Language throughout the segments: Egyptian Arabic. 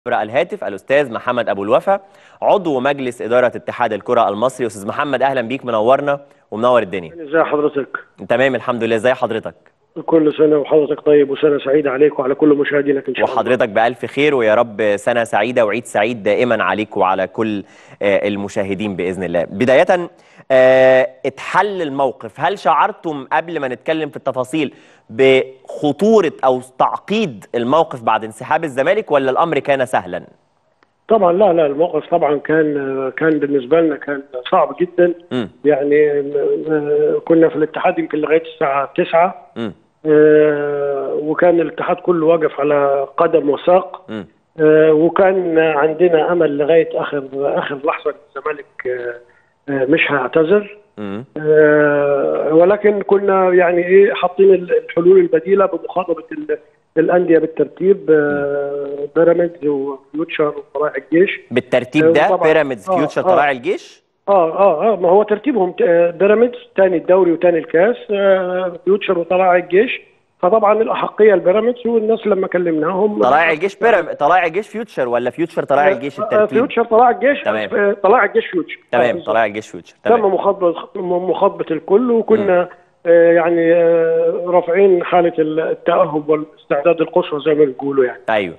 عبر الهاتف الاستاذ محمد ابو الوفا عضو مجلس اداره اتحاد الكره المصري استاذ محمد اهلا بيك منورنا ومنور الدنيا ازي حضرتك تمام الحمد لله ازي حضرتك كل سنه وحضرتك طيب وسنه سعيده عليك وعلى كل مشاهدينك ان شاء الله وحضرتك بالف خير ويا رب سنه سعيده وعيد سعيد دائما عليك وعلى كل آه، المشاهدين باذن الله بدايه آه، اتحل الموقف هل شعرتم قبل ما نتكلم في التفاصيل بخطوره او تعقيد الموقف بعد انسحاب الزمالك ولا الامر كان سهلا طبعا لا لا الموقف طبعا كان كان بالنسبه لنا كان صعب جدا امم يعني آه، كنا في الاتحاد يمكن لغايه الساعه 9 امم آه، وكان الاتحاد كله واقف على قدم وساق امم آه، وكان عندنا امل لغايه اخر اخر لحظه إن الزمالك آه، آه، مش هيعتذر امم آه، ولكن كنا يعني ايه حاطين الحلول البديله بمخاطبه ال- الانديه بالترتيب آه، بيراميدز وفيوتشر وطلائع الجيش بالترتيب ده طبعاً. بيراميدز آه، فيوتشر آه. طلائع الجيش اه اه اه ما هو ترتيبهم آه، بيراميدز ثاني الدوري وثاني الكاس آه، فيوتشر وطلائع الجيش فطبعا الاحقيه البيراميدز والناس لما كلمناهم طلائع الجيش بيراميدز طلائع الجيش فيوتشر ولا فيوتشر طلائع الجيش آه، الترتيب فيوتشر طلائع الجيش تمام. آه، طلائع الجيش فيوتشر آه، تمام بالظبط. طلائع الجيش فيوتشر تم تمام مخاطبه مخاطبه الكل وكنا آه، يعني آه، رافعين حاله التاهب والاستعداد القصوى زي ما بيقولوا يعني ايوه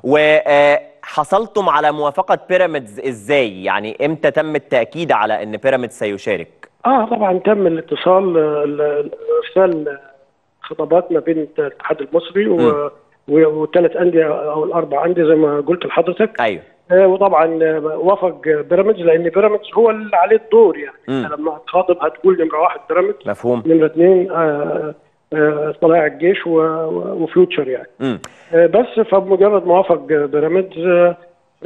وحصلتم على موافقه بيراميدز ازاي يعني امتى تم التاكيد على ان بيراميدز سيشارك اه طبعا تم الاتصال آه، ال- ارسال خطابات ما بين الاتحاد المصري و- و- والثلاث انديه او الاربع انديه زي ما قلت لحضرتك ايوه آه، وطبعا آه، وافق بيراميدز لان بيراميدز هو اللي عليه الدور يعني مم. لما هتخاطب هتقول نمره واحد بيراميدز مفهوم نمره اثنين آه، آه، طلائع الجيش و- و- وفيوتشر يعني امم آه، بس فبمجرد ما وافق بيراميدز آه،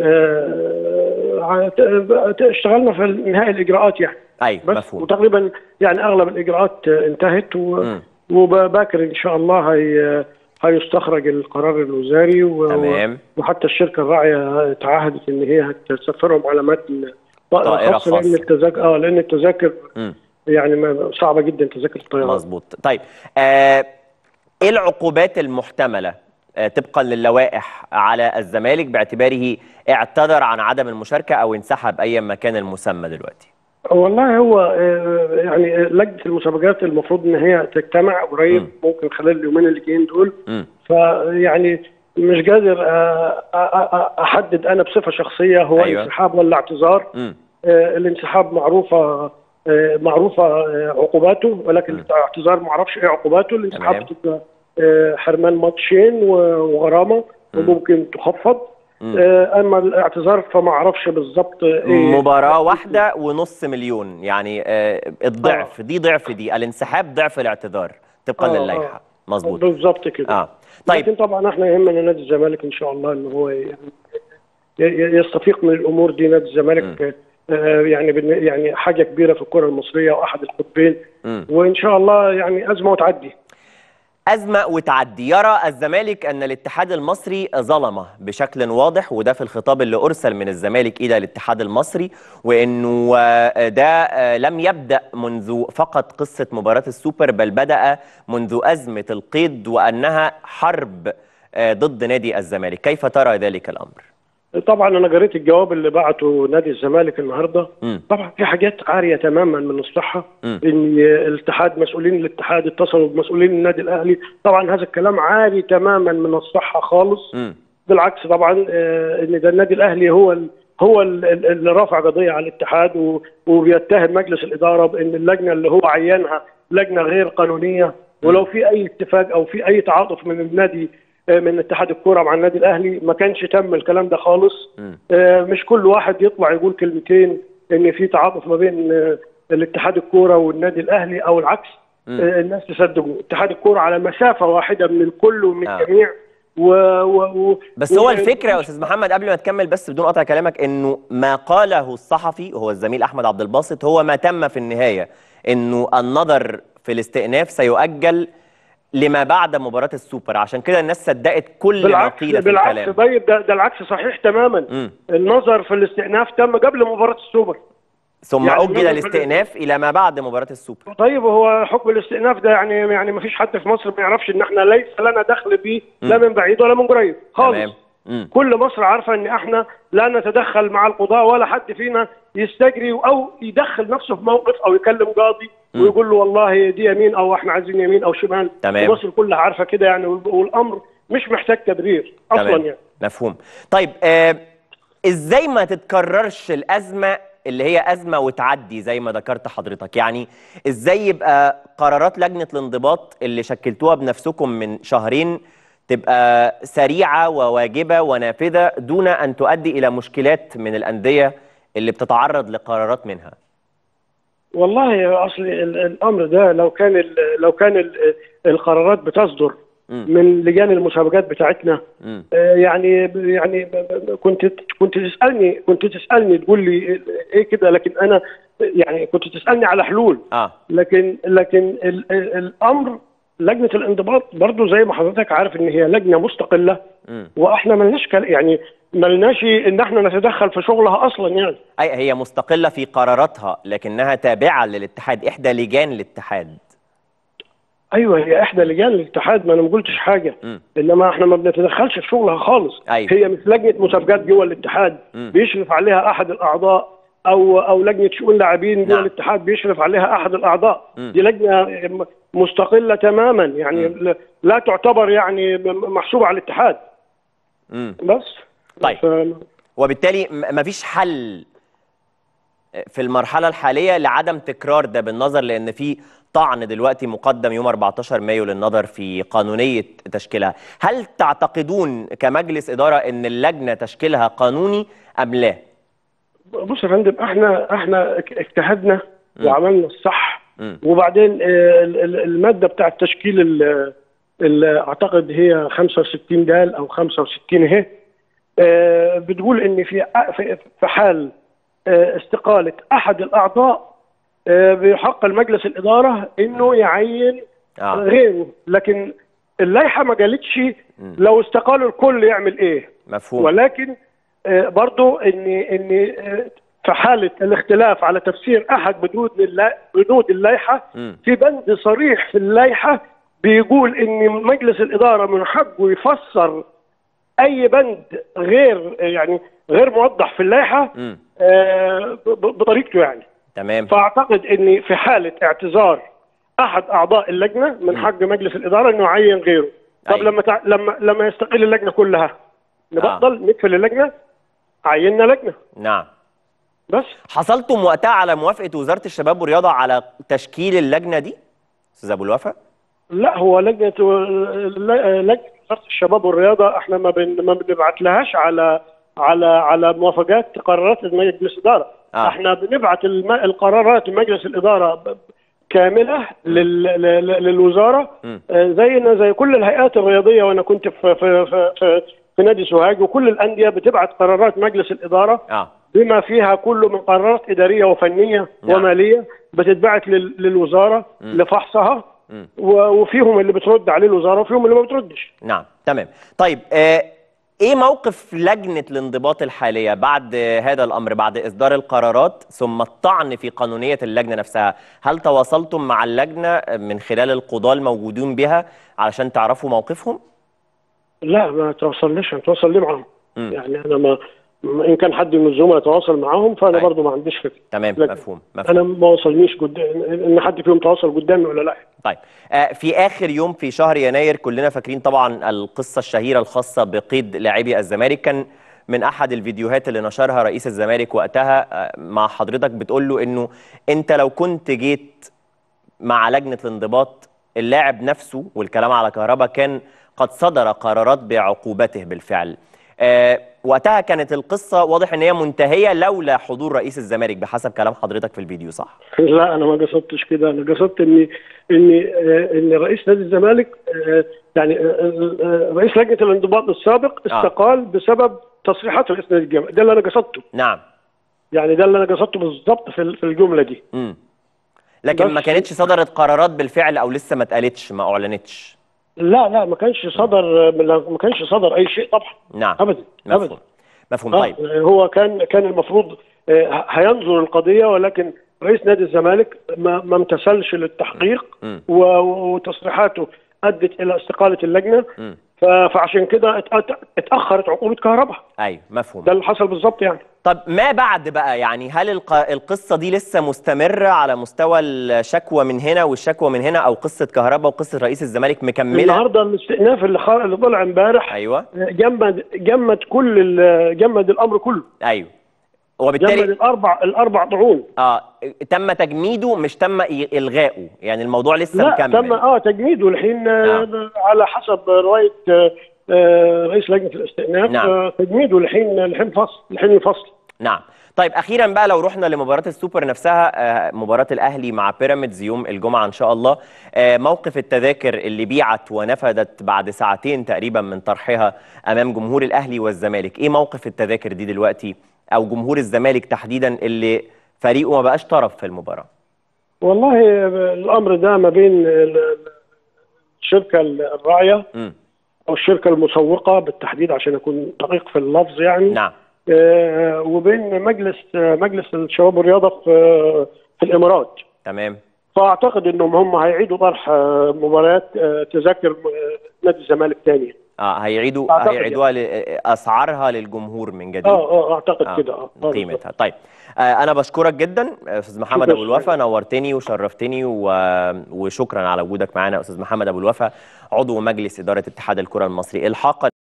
آه، ت- اشتغلنا في انهاء الاجراءات يعني ايوه بس مفهوم وتقريبا يعني اغلب الاجراءات آه، انتهت و- مم. وباكر ان شاء الله هي هيستخرج القرار الوزاري و- تمام. وحتى الشركه الراعيه تعهدت ان هي هتسفرهم على متن طائرة طائره خاصه لان خاصة. التذاكر اه لان التذاكر امم يعني ما- صعبه جدا تذاكر الطيران مظبوط طيب آه ايه العقوبات المحتمله آه طبقا للوائح على الزمالك باعتباره اعتذر عن عدم المشاركه او انسحب ايا ما كان المسمى دلوقتي والله هو آه، يعني لجنه المسابقات المفروض ان هي تجتمع قريب مم. ممكن خلال اليومين اللي جايين دول امم فيعني مش قادر آه، آه، آه، احدد انا بصفه شخصيه هو أيوة. انسحاب ولا اعتذار امم آه، الانسحاب معروفه آه، معروفه آه، عقوباته ولكن مم. الاعتذار ما اعرفش ايه عقوباته الانسحاب تمام. بتبقى آه، حرمان ماتشين و- وغرامه مم. وممكن تخفض مم. آه، اما الاعتذار فما اعرفش بالظبط ايه مباراة واحدة ونص مليون يعني آه الضعف دي ضعف دي الانسحاب ضعف الاعتذار طبقا آه، للائحة مظبوط بالظبط كده اه طيب لكن طبعا احنا يهمنا نادي الزمالك ان شاء الله ان هو يعني ي- ي- يستفيق من الامور دي نادي الزمالك آه، يعني بالن- يعني حاجه كبيره في الكره المصريه واحد القطبين مم. وان شاء الله يعني ازمه وتعدي أزمة وتعدي يرى الزمالك أن الاتحاد المصري ظلمه بشكل واضح وده في الخطاب اللي أرسل من الزمالك إلى الاتحاد المصري وأنه آه، ده آه، لم يبدأ منذ فقط قصة مباراة السوبر بل بدأ منذ أزمة القيد وأنها حرب آه، ضد نادي الزمالك كيف ترى ذلك الأمر؟ طبعا انا قريت الجواب اللي بعته نادي الزمالك النهارده مم. طبعا في حاجات عاريه تماما من الصحه مم. ان الاتحاد مسؤولين الاتحاد اتصلوا بمسؤولين النادي الاهلي طبعا هذا الكلام عاري تماما من الصحه خالص مم. بالعكس طبعا آه، ان ده النادي الاهلي هو ال هو ال- ال- اللي رافع قضيه على الاتحاد و- وبيتهم مجلس الاداره بان اللجنه اللي هو عينها لجنه غير قانونيه ولو في اي اتفاق او في اي تعاطف من النادي آه، من اتحاد الكوره مع النادي الاهلي ما كانش تم الكلام ده خالص مم. آه، مش كل واحد يطلع يقول كلمتين ان في تعاطف ما بين آه، الاتحاد الكوره والنادي الاهلي او العكس مم. آه، الناس تصدقوا اتحاد الكوره على مسافه واحده من الكل ومن آه. الجميع و... و... و... بس هو و- الفكره يا استاذ محمد قبل ما تكمل بس بدون قطع كلامك انه ما قاله الصحفي هو الزميل احمد عبد الباسط هو ما تم في النهايه انه النظر في الاستئناف سيؤجل لما بعد مباراه السوبر عشان كده الناس صدقت كل ما بالعكس قيل في بالعكس الكلام طيب ده, ده العكس صحيح تماما مم. النظر في الاستئناف تم قبل مباراه السوبر ثم يعني اجل النظر في الاستئناف الى ما بعد مباراه السوبر طيب هو حكم الاستئناف ده يعني يعني ما فيش حد في مصر ما يعرفش ان احنا ليس لنا دخل بيه لا مم. من بعيد ولا من قريب خالص تمام مم. كل مصر عارفه ان احنا لا نتدخل مع القضاء ولا حد فينا يستجري او يدخل نفسه في موقف او يكلم قاضي مم. ويقول له والله دي يمين او احنا عايزين يمين او شمال تمام. مصر كلها عارفه كده يعني والامر مش محتاج تبرير اصلا تمام يعني مفهوم طيب آه ازاي ما تتكررش الازمه اللي هي ازمه وتعدي زي ما ذكرت حضرتك يعني ازاي يبقى قرارات لجنه الانضباط اللي شكلتوها بنفسكم من شهرين تبقى سريعه وواجبه ونافذه دون ان تؤدي الى مشكلات من الانديه اللي بتتعرض لقرارات منها والله اصل ال- الامر ده لو كان ال- لو كان ال- القرارات بتصدر مم. من لجان المسابقات بتاعتنا مم. آه، يعني يعني كنت كنت تسالني كنت تسالني تقول لي ايه كده لكن انا يعني كنت تسالني على حلول اه لكن لكن ال ال الامر لجنه الانضباط برضو زي ما حضرتك عارف ان هي لجنه مستقله مم. واحنا ملناش كل- يعني ملناش ان احنا نتدخل في شغلها اصلا يعني اي هي مستقله في قراراتها لكنها تابعه للاتحاد احدى لجان الاتحاد ايوه هي احدى لجان الاتحاد ما انا ما قلتش حاجه مم. انما احنا ما بنتدخلش في شغلها خالص أيوة. هي مش لجنه مسابقات جوه الاتحاد مم. بيشرف عليها احد الاعضاء او او لجنه شؤون لاعبين جوه نعم. الاتحاد بيشرف عليها احد الاعضاء مم. دي لجنه مستقله تماما يعني لا- لا تعتبر يعني م- محسوبه على الاتحاد مم. بس طيب. ف- وبالتالي م- مفيش حل في المرحلة الحالية لعدم تكرار ده بالنظر لأن في طعن دلوقتي مقدم يوم 14 مايو للنظر في قانونية تشكيلها هل تعتقدون كمجلس إدارة أن اللجنة تشكيلها قانوني أم لا؟ بص يا فندم احنا احنا اجتهدنا مم. وعملنا الصح مم. وبعدين آه، ال- ال- الماده بتاعه تشكيل ال- ال- اعتقد هي 65 دال او 65 اهي آه، بتقول ان في في- في حال آه، استقاله احد الاعضاء آه، بحق المجلس الاداره انه يعين آه. غيره لكن اللائحه ما قالتش مم. لو استقالوا الكل يعمل ايه مفهوم ولكن آه، برضو ان ان آه، في حاله الاختلاف على تفسير احد بنود اللا- بنود اللائحه مم. في بند صريح في اللائحه بيقول ان مجلس الاداره من حقه يفسر اي بند غير يعني غير موضح في اللائحه مم. آه، ب- ب- بطريقته يعني تمام فاعتقد ان في حاله اعتذار احد اعضاء اللجنه من حق مجلس الاداره انه يعين غيره طب أيوة. لما تع... لما لما يستقيل اللجنه كلها نبطل نقفل اللجنه عيننا لجنه نعم بس حصلتم وقتها على موافقة وزارة الشباب والرياضة على تشكيل اللجنة دي؟ أستاذ أبو الوفا؟ لا هو لجنه لجنه وزاره الشباب والرياضه احنا ما بن... ما بنبعت لهاش على على على موافقات قرارات مجلس الاداره آه. احنا بنبعت الم... القرارات لمجلس الاداره ب... كامله لل... لل... للوزاره مم. آه، زينا زي كل الهيئات الرياضيه وانا كنت في في في, في, في نادي سوهاج وكل الانديه بتبعت قرارات مجلس الاداره آه بما فيها كله من قرارات اداريه وفنيه نعم. وماليه بتتبعت لل... للوزاره مم. لفحصها مم. و- وفيهم اللي بترد عليه الوزاره وفيهم اللي ما بتردش نعم تمام طيب آه ايه موقف لجنة الانضباط الحالية بعد آه، هذا الامر بعد اصدار القرارات ثم الطعن في قانونية اللجنة نفسها هل تواصلتم مع اللجنة آه، من خلال القضاة الموجودين بها علشان تعرفوا موقفهم لا ما توصلناش هنتواصل ليه معاهم مم. يعني انا ما ما- ان كان حد من الزملاء يتواصل معاهم فانا أيوة. برضو ما عنديش فكره تمام لكن مفهوم مفهوم انا ما وصلنيش قدام ان حد فيهم تواصل قدامي ولا لا طيب آه، في آخر يوم في شهر يناير كلنا فاكرين طبعا القصة الشهيرة الخاصة بقيد لاعبي الزمالك كان من أحد الفيديوهات اللي نشرها رئيس الزمالك وقتها آه، مع حضرتك بتقول له إنه أنت لو كنت جيت مع لجنة الانضباط اللاعب نفسه والكلام على كهربا كان قد صدر قرارات بعقوبته بالفعل آه، وقتها كانت القصة واضح إن هي منتهية لولا حضور رئيس الزمالك بحسب كلام حضرتك في الفيديو صح؟ لا انا ما قصدتش كده انا قصدت ان ان آه، ان رئيس نادي الزمالك آه، يعني آه، آه، رئيس لجنه الانضباط السابق آه. استقال بسبب تصريحات رئيس نادي الجامعه ده اللي انا قصدته نعم يعني ده اللي انا قصدته بالظبط في ال- في الجمله دي امم لكن بس- ما كانتش صدرت قرارات بالفعل او لسه ما اتقالتش ما اعلنتش لا لا ما كانش صدر ما كانش صدر اي شيء طبعا نعم ابدا ابدا مفهوم مفهوم آه، طيب هو كان كان المفروض آه، هينظر القضيه ولكن رئيس نادي الزمالك ما ما امتثلش للتحقيق مم. و- وتصريحاته ادت الى استقاله اللجنه مم. ف- فعشان كده ات- ات- اتاخرت عقوبه كهرباء ايوه مفهوم ده اللي حصل بالظبط يعني طب ما بعد بقى يعني هل الق- القصة دي لسه مستمرة على مستوى الشكوى من هنا والشكوى من هنا أو قصة كهرباء وقصة رئيس الزمالك مكملة؟ النهارده الاستئناف اللي خ- اللي طلع امبارح أيوه جمد جمد كل ال- جمد الامر كله أيوه جمد وبالتالي الاربع الاربع طعون اه تم تجميده مش تم إي- إلغائه يعني الموضوع لسه لا مكمل تم اه تجميده الحين آه، نعم. على حسب روايه آه، آه، رئيس لجنه الاستئناف نعم. آه، تجميده الحين الحين فصل الحين الفصل نعم طيب اخيرا بقى لو رحنا لمباراه السوبر نفسها آه، مباراه الاهلي مع بيراميدز يوم الجمعه ان شاء الله آه، موقف التذاكر اللي بيعت ونفذت بعد ساعتين تقريبا من طرحها امام جمهور الاهلي والزمالك ايه موقف التذاكر دي دلوقتي او جمهور الزمالك تحديدا اللي فريقه ما بقاش طرف في المباراه والله آه، الامر ده ما بين ال- ال- الشركه الراعيه امم او الشركه المسوقه بالتحديد عشان اكون دقيق في اللفظ يعني نعم آه، وبين مجلس آه، مجلس الشباب والرياضه في في الامارات تمام فاعتقد انهم هم هيعيدوا طرح آه، مباريات آه، تذاكر آه، نادي الزمالك تاني اه هيعيدوا أعتقد هيعيدوها ل- اسعارها للجمهور من جديد اه اه اعتقد آه، كده اه آه، قيمتها طيب آه، انا بشكرك جدا استاذ محمد شكراً ابو الوفا نورتني وشرفتني و... وشكرا على وجودك معانا استاذ محمد ابو الوفا عضو مجلس اداره اتحاد الكره المصري الحاقا